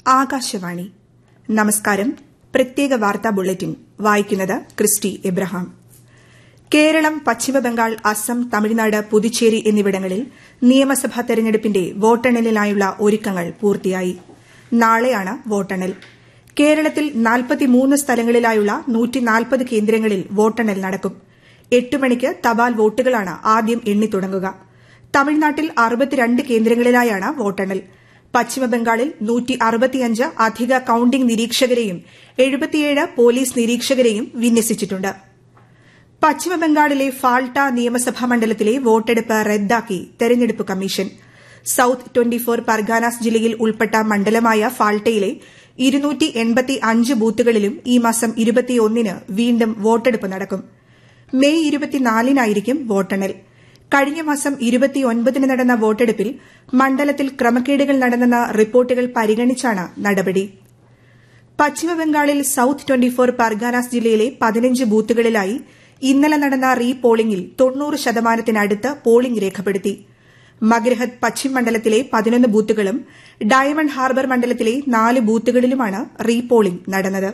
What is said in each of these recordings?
ആകാശവാണി നമസ്കാരം പ്രത്യേക വാർത്താ ബുള്ളറ്റിൻ വായിക്കുന്നത് ക്രിസ്റ്റി എബ്രഹാം കേരളം പശ്ചിമബംഗാൾ അസം തമിഴ്നാട് പുതുച്ചേരി എന്നിവിടങ്ങളിൽ നിയമസഭാ തെരഞ്ഞെടുപ്പിന്റെ വോട്ടെണ്ണലിനായുള്ള ഒരുക്കങ്ങൾ പൂർത്തിയായി നാളെയാണ് വോട്ടെണ്ണൽ കേരളത്തിൽ സ്ഥലങ്ങളിലായുള്ള കേന്ദ്രങ്ങളിൽ വോട്ടെണ്ണൽ നടക്കും എട്ട് മണിക്ക് തപാൽ വോട്ടുകളാണ് ആദ്യം എണ്ണിത്തുടങ്ങുക തമിഴ്നാട്ടിൽ കേന്ദ്രങ്ങളിലായാണ് വോട്ടെണ്ണൽ പശ്ചിമബംഗാളിൽ അധിക കൌണ്ടിംഗ് നിരീക്ഷകരെയും പോലീസ് നിരീക്ഷകരെയും വിന്യസിച്ചിട്ടുണ്ട് പശ്ചിമബംഗാളിലെ ഫാൾട്ട നിയമസഭാ മണ്ഡലത്തിലെ വോട്ടെടുപ്പ് റദ്ദാക്കി തെരഞ്ഞെടുപ്പ് commission south twenty four Parganas ജില്ലയിൽ ഉൾപ്പെട്ട മണ്ഡലമായ ഫാൾട്ടയിലെ ബൂത്തുകളിലും ഈ മാസം ന് വീണ്ടും വോട്ടെടുപ്പ് നടക്കും മെയ് ഇരുപത്തിനാലിനായിരിക്കും വോട്ടെണ്ണൽ കഴിഞ്ഞ മാസം ന് നടന്ന വോട്ടെടുപ്പിൽ മണ്ഡലത്തിൽ ക്രമക്കേടുകൾ നടന്നെന്ന റിപ്പോർട്ടുകൾ പരിഗണിച്ചാണ് നടപടി പശ്ചിമബംഗാളിൽ സൌത്ത് ട്വന്റി ഫോർ പർഗാനാസ് ജില്ലയിലെ പതിനഞ്ച് ബൂത്തുകളിലായി ഇന്നലെ നടന്ന റീ പോളിംഗിൽ തൊണ്ണൂറ് ശതമാനത്തിനടുത്ത് പോളിംഗ് രേഖപ്പെടുത്തി മഗ്രഹത് പശ്ചിം മണ്ഡലത്തിലെ പതിനൊന്ന് ബൂത്തുകളും ഡയമണ്ട് ഹാർബർ മണ്ഡലത്തിലെ നാല് ബൂത്തുകളിലുമാണ് റീ പോളിംഗ് നടന്നത്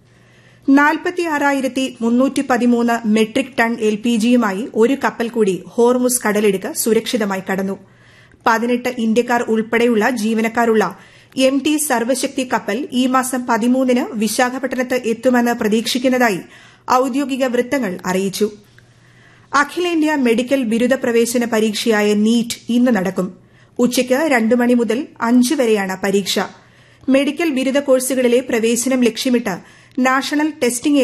മെട്രിക് ടൺ എൽപിജിയുമായി ഒരു കപ്പൽ കൂടി ഹോർമുസ് കടലിടുക്ക് സുരക്ഷിതമായി കടന്നു പതിനെട്ട് ഇന്ത്യക്കാർ ഉൾപ്പെടെയുള്ള ജീവനക്കാരുള്ള എം ടി സർവശക്തി കപ്പൽ ഈ മാസം പതിമൂന്നിന് വിശാഖപട്ടണത്ത് എത്തുമെന്ന് പ്രതീക്ഷിക്കുന്നതായി ഔദ്യോഗിക വൃത്തങ്ങൾ അറിയിച്ചു അഖിലേന്ത്യാ മെഡിക്കൽ ബിരുദ പ്രവേശന പരീക്ഷയായ നീറ്റ് ഇന്ന് നടക്കും ഉച്ചയ്ക്ക് രണ്ട് മണി മുതൽ അഞ്ച് വരെയാണ് പരീക്ഷ മെഡിക്കൽ ബിരുദ കോഴ്സുകളിലെ പ്രവേശനം ലക്ഷ്യമിട്ട് നാഷണൽ ടെസ്റ്റിംഗ്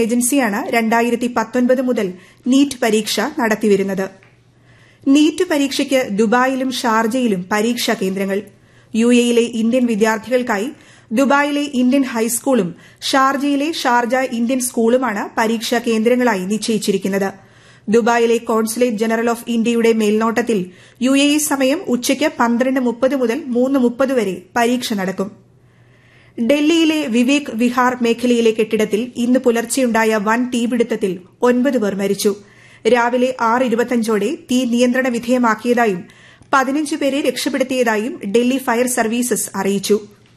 ഏജൻസിയാണ് മുതൽ നീറ്റ് പരീക്ഷ നടത്തിവരുന്നത് നീറ്റ് പരീക്ഷയ്ക്ക് ദുബായിലും ഷാർജയിലും പരീക്ഷാ കേന്ദ്രങ്ങൾ യുഎയിലെ ഇന്ത്യൻ വിദ്യാർത്ഥികൾക്കായി ദുബായിലെ ഇന്ത്യൻ ഹൈസ്കൂളും ഷാർജയിലെ ഷാർജ ഇന്ത്യൻ സ്കൂളുമാണ് പരീക്ഷാ കേന്ദ്രങ്ങളായി നിശ്ചയിച്ചിരിക്കുന്നത് ദുബായിലെ കോൺസുലേറ്റ് ജനറൽ ഓഫ് ഇന്ത്യയുടെ മേൽനോട്ടത്തിൽ യുഎഇ സമയം ഉച്ചയ്ക്ക് പന്ത്രണ്ട് മുപ്പത് മുതൽ മൂന്ന് മുപ്പത് വരെ പരീക്ഷ നടക്കും ഡൽഹിയിലെ വിവേക് വിഹാർ മേഖലയിലെ കെട്ടിടത്തിൽ ഇന്ന് പുലർച്ചെയുണ്ടായ വൻ തീപിടുത്തത്തിൽ ഒൻപത് പേർ മരിച്ചു രാവിലെ ആറ് ഇരുപത്തഞ്ചോടെ തീ നിയന്ത്രണ വിധേയമാക്കിയതായും പതിനഞ്ച് പേരെ രക്ഷപ്പെടുത്തിയതായും ഡൽഹി ഫയർ സർവീസസ് അറിയിച്ചു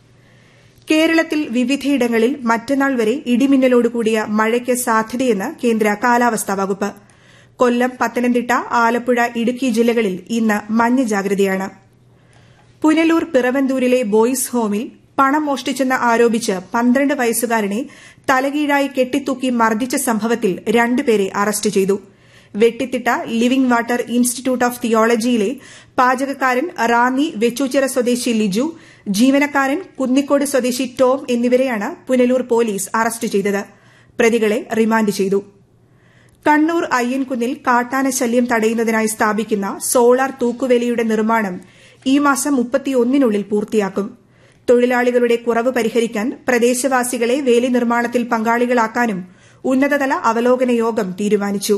കേരളത്തിൽ വിവിധയിടങ്ങളിൽ മറ്റന്നാൾ വരെ ഇടിമിന്നലോടുകൂടിയ മഴയ്ക്ക് സാധ്യതയെന്ന് കേന്ദ്ര കാലാവസ്ഥാ വകുപ്പ് കൊല്ലം പത്തനംതിട്ട ആലപ്പുഴ ഇടുക്കി ജില്ലകളിൽ ഇന്ന് മഞ്ഞ ജാഗ്രതയാണ് പുനലൂർ പിറവന്തൂരിലെ ബോയ്സ് ഹോമിൽ പണം മോഷ്ടിച്ചെന്ന് ആരോപിച്ച് പന്ത്രണ്ട് വയസ്സുകാരനെ തലകീഴായി കെട്ടിത്തൂക്കി മർദ്ദിച്ച സംഭവത്തിൽ രണ്ടുപേരെ അറസ്റ്റ് ചെയ്തു വെട്ടിത്തിട്ട ലിവിംഗ് വാട്ടർ ഇൻസ്റ്റിറ്റ്യൂട്ട് ഓഫ് തിയോളജിയിലെ പാചകക്കാരൻ റാന്നി വെച്ചൂച്ചിറ സ്വദേശി ലിജു ജീവനക്കാരൻ കുന്നിക്കോട് സ്വദേശി ടോം എന്നിവരെയാണ് പുനലൂർ പോലീസ് അറസ്റ്റ് ചെയ്തത് പ്രതികളെ റിമാൻഡ് ചെയ്തു കണ്ണൂർ അയ്യൻകുന്നിൽ കാട്ടാന ശല്യം തടയുന്നതിനായി സ്ഥാപിക്കുന്ന സോളാർ തൂക്കുവേലിയുടെ നിർമ്മാണം ഈ മാസം മുപ്പത്തിയൊന്നിനുള്ളിൽ പൂർത്തിയാക്കും തൊഴിലാളികളുടെ കുറവ് പരിഹരിക്കാൻ പ്രദേശവാസികളെ വേലി നിർമ്മാണത്തിൽ പങ്കാളികളാക്കാനും ഉന്നതതല അവലോകന യോഗം തീരുമാനിച്ചു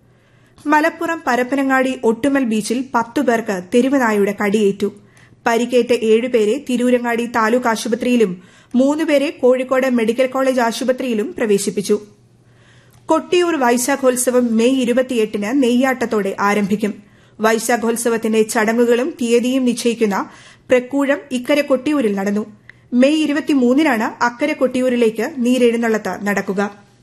മലപ്പുറം പരപ്പനങ്ങാടി ഒട്ടുമൽ ബീച്ചിൽ പത്തുപേർക്ക് തെരുവുനായയുടെ കടിയേറ്റു പരിക്കേറ്റ ഏഴുപേരെ തിരൂരങ്ങാടി താലൂക്ക് ആശുപത്രിയിലും മൂന്നുപേരെ കോഴിക്കോട് മെഡിക്കൽ കോളേജ് ആശുപത്രിയിലും പ്രവേശിപ്പിച്ചു കൊട്ടിയൂർ വൈശാഖോത്സവം മെയ് ഇരുപത്തിയെട്ടിന് നെയ്യാട്ടത്തോടെ ആരംഭിക്കും വൈശാഖോത്സവത്തിന്റെ ചടങ്ങുകളും തീയതിയും നിശ്ചയിക്കുന്ന പ്രക്കൂഴം ഇക്കരെ കൊട്ടിയൂരിൽ നടന്നു മെയ് ഇരുപത്തിമൂന്നിനാണ് അക്കരെ കൊട്ടിയൂരിലേക്ക് നീരെഴുന്നള്ളത്ത് നടക്കുക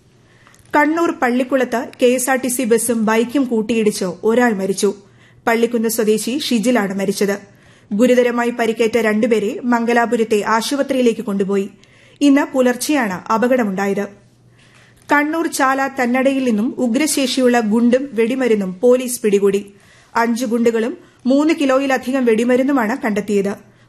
കണ്ണൂർ പള്ളിക്കുളത്ത് കെഎസ്ആർടിസി ബസും ബൈക്കും കൂട്ടിയിടിച്ച് ഒരാൾ മരിച്ചു പള്ളിക്കുന്ന് സ്വദേശി ഷിജിലാണ് മരിച്ചത് ഗുരുതരമായി പരിക്കേറ്റ രണ്ടുപേരെ മംഗലാപുരത്തെ ആശുപത്രിയിലേക്ക് കൊണ്ടുപോയി ഇന്ന് പുലർച്ചെയാണ് അപകടമുണ്ടായത് കണ്ണൂർ ചാല തന്നടയിൽ നിന്നും ഉഗ്രശേഷിയുള്ള ഗുണ്ടും വെടിമരുന്നും പോലീസ് പിടികൂടി അഞ്ച് ഗുണ്ടുകളും മൂന്ന് കിലോയിലധികം വെടിമരുന്നുമാണ് കണ്ടെത്തിയത്